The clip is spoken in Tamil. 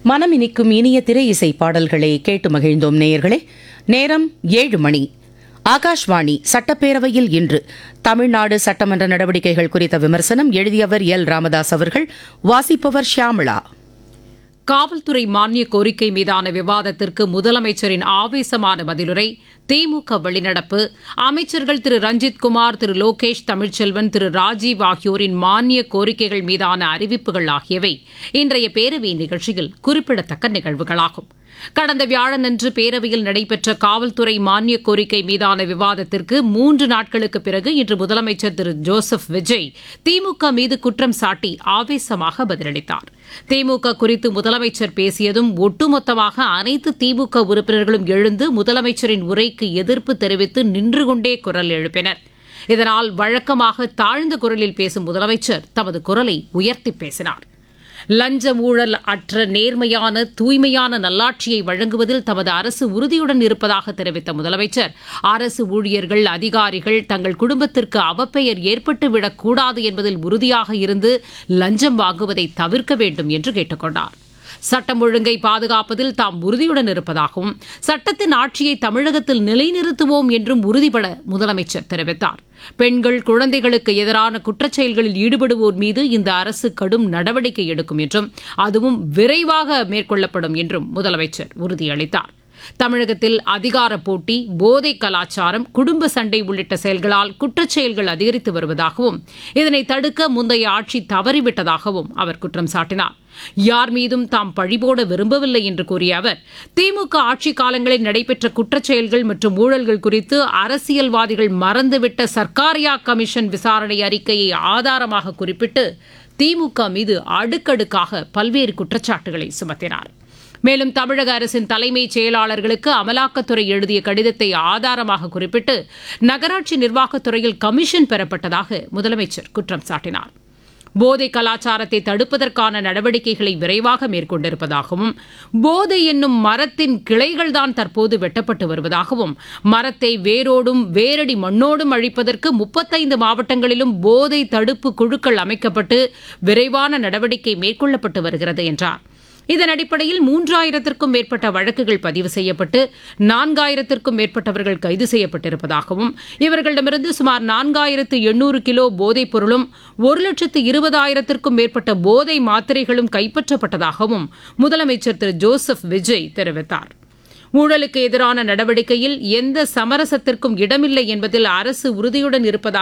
மனமினிக்கும் இனிய திரை இசை பாடல்களை கேட்டு மகிழ்ந்தோம் நேயர்களே நேரம் ஏழு மணி ஆகாஷ்வாணி சட்டப்பேரவையில் இன்று தமிழ்நாடு சட்டமன்ற நடவடிக்கைகள் குறித்த விமர்சனம் எழுதியவர் எல் ராமதாஸ் அவர்கள் வாசிப்பவர் ஷியாமளா காவல்துறை மானிய கோரிக்கை மீதான விவாதத்திற்கு முதலமைச்சரின் ஆவேசமான பதிலுரை திமுக வெளிநடப்பு அமைச்சர்கள் திரு ரஞ்சித் குமார் திரு லோகேஷ் தமிழ்ச்செல்வன் திரு ராஜீவ் ஆகியோரின் மானிய கோரிக்கைகள் மீதான அறிவிப்புகள் ஆகியவை இன்றைய பேரவை நிகழ்ச்சியில் குறிப்பிடத்தக்க நிகழ்வுகளாகும் கடந்த வியாழனன்று பேரவையில் நடைபெற்ற காவல்துறை மானிய கோரிக்கை மீதான விவாதத்திற்கு மூன்று நாட்களுக்கு பிறகு இன்று முதலமைச்சர் திரு ஜோசப் விஜய் திமுக மீது குற்றம் சாட்டி ஆவேசமாக பதிலளித்தார் திமுக குறித்து முதலமைச்சர் பேசியதும் ஒட்டுமொத்தமாக அனைத்து திமுக உறுப்பினர்களும் எழுந்து முதலமைச்சரின் உரைக்கு எதிர்ப்பு தெரிவித்து நின்று கொண்டே குரல் எழுப்பினர் இதனால் வழக்கமாக தாழ்ந்த குரலில் பேசும் முதலமைச்சர் தமது குரலை உயர்த்தி பேசினார் லஞ்ச ஊழல் அற்ற நேர்மையான தூய்மையான நல்லாட்சியை வழங்குவதில் தமது அரசு உறுதியுடன் இருப்பதாக தெரிவித்த முதலமைச்சர் அரசு ஊழியர்கள் அதிகாரிகள் தங்கள் குடும்பத்திற்கு அவப்பெயர் ஏற்பட்டுவிடக் கூடாது என்பதில் உறுதியாக இருந்து லஞ்சம் வாங்குவதை தவிர்க்க வேண்டும் என்று கேட்டுக் கொண்டார் சட்டம் ஒழுங்கை பாதுகாப்பதில் தாம் உறுதியுடன் இருப்பதாகவும் சட்டத்தின் ஆட்சியை தமிழகத்தில் நிலைநிறுத்துவோம் என்றும் உறுதிபட முதலமைச்சர் தெரிவித்தார் பெண்கள் குழந்தைகளுக்கு எதிரான குற்றச்செயல்களில் ஈடுபடுவோர் மீது இந்த அரசு கடும் நடவடிக்கை எடுக்கும் என்றும் அதுவும் விரைவாக மேற்கொள்ளப்படும் என்றும் முதலமைச்சர் உறுதியளித்தார் தமிழகத்தில் அதிகார போட்டி போதை கலாச்சாரம் குடும்ப சண்டை உள்ளிட்ட செயல்களால் குற்றச்செயல்கள் அதிகரித்து வருவதாகவும் இதனை தடுக்க முந்தைய ஆட்சி தவறிவிட்டதாகவும் அவர் குற்றம் சாட்டினார் யார் மீதும் தாம் பழிபோட விரும்பவில்லை என்று கூறிய அவர் திமுக ஆட்சி காலங்களில் நடைபெற்ற குற்றச்செயல்கள் மற்றும் ஊழல்கள் குறித்து அரசியல்வாதிகள் மறந்துவிட்ட சர்க்காரியா கமிஷன் விசாரணை அறிக்கையை ஆதாரமாக குறிப்பிட்டு திமுக மீது அடுக்கடுக்காக பல்வேறு குற்றச்சாட்டுகளை சுமத்தினார் மேலும் தமிழக அரசின் தலைமைச் செயலாளர்களுக்கு அமலாக்கத்துறை எழுதிய கடிதத்தை ஆதாரமாக குறிப்பிட்டு நகராட்சி நிர்வாகத்துறையில் கமிஷன் பெறப்பட்டதாக முதலமைச்சர் குற்றம் சாட்டினார் போதை கலாச்சாரத்தை தடுப்பதற்கான நடவடிக்கைகளை விரைவாக மேற்கொண்டிருப்பதாகவும் போதை என்னும் மரத்தின் கிளைகள்தான் தற்போது வெட்டப்பட்டு வருவதாகவும் மரத்தை வேரோடும் வேரடி மண்ணோடும் அழிப்பதற்கு முப்பத்தைந்து மாவட்டங்களிலும் போதை தடுப்பு குழுக்கள் அமைக்கப்பட்டு விரைவான நடவடிக்கை மேற்கொள்ளப்பட்டு வருகிறது என்றார் இதன் அடிப்படையில் மூன்றாயிரத்திற்கும் மேற்பட்ட வழக்குகள் பதிவு செய்யப்பட்டு நான்காயிரத்திற்கும் மேற்பட்டவர்கள் கைது செய்யப்பட்டிருப்பதாகவும் இவர்களிடமிருந்து சுமார் நான்காயிரத்து எண்ணூறு கிலோ போதைப் பொருளும் ஒரு லட்சத்து இருபதாயிரத்திற்கும் மேற்பட்ட போதை மாத்திரைகளும் கைப்பற்றப்பட்டதாகவும் முதலமைச்சர் திரு ஜோசப் விஜய் தெரிவித்தார் ஊழலுக்கு எதிரான நடவடிக்கையில் எந்த சமரசத்திற்கும் இடமில்லை என்பதில் அரசு உறுதியுடன் இருப்பதாக